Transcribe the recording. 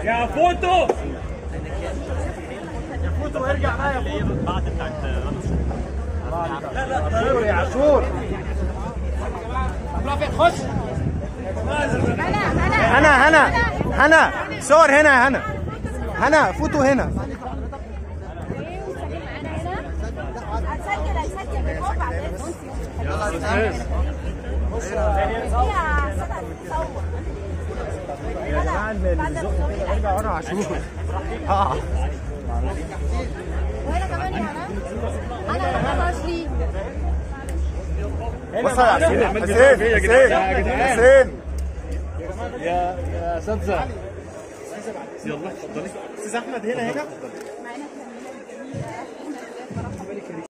يا فوتو فوتوا ارجع بقى يا فوتو بعد بتاعت عاشور يا عاشور هنا هنا هنا صور هنا يا هنا هنا فوتو هنا هتسجل هتسجل بالحب على ارجع ورا عاشور اه وهنا كمان يا هنا انا 25 بص يا حسين حسين حسين حسين يا يا اساتذه يلا اتفضلي استاذ احمد هنا هنا